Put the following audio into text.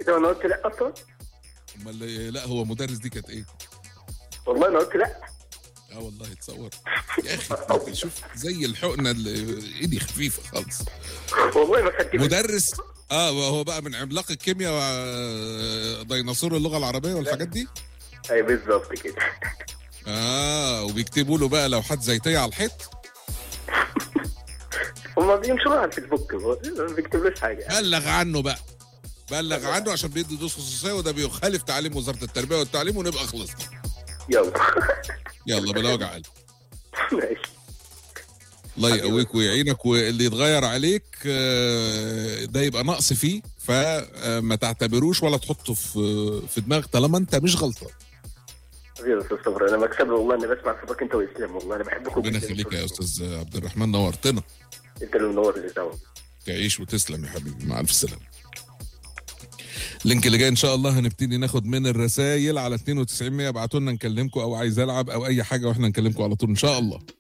لو انا قلت لا اصلا امال إيه؟ لا هو مدرس دي كانت ايه؟ والله انا قلت لا اه والله تصور يا اخي شوف زي الحقنه اللي ايدي خفيفه خالص والله ما خدت بالي. مدرس اه هو بقى من عملاق الكيمياء وديناصور اللغه العربيه والحاجات دي اي بالظبط كده اه وبيكتبوا له بقى لوحات زيتيه على الحيط هما بينشروها على الفيسبوك هو ما بيكتبلوش حاجه بلغ عنه بقى بلغ عنه عشان بيدي دروس خصوصيه وده بيخالف تعليم وزاره التربيه والتعليم ونبقى خلصنا يلا يلا بلا وجع قلب ماشي الله يقويك ويعينك واللي يتغير عليك آه، ده يبقى نقص فيه فما تعتبروش ولا تحطه في في دماغك طالما انت مش غلطان حبيبي يا استاذ صبري انا مكسب والله اني بسمع صوتك انت واسلام والله انا بحبكم ربنا جداً. يخليك يا استاذ عبد الرحمن نورتنا انت اللي منور اللي سوا تعيش وتسلم يا حبيبي مع الف سلامه اللينك اللي جاي ان شاء الله هنبتدي ناخد من الرسائل على 92 100 ابعتوا لنا نكلمكم او عايز العب او اي حاجه واحنا نكلمكم على طول ان شاء الله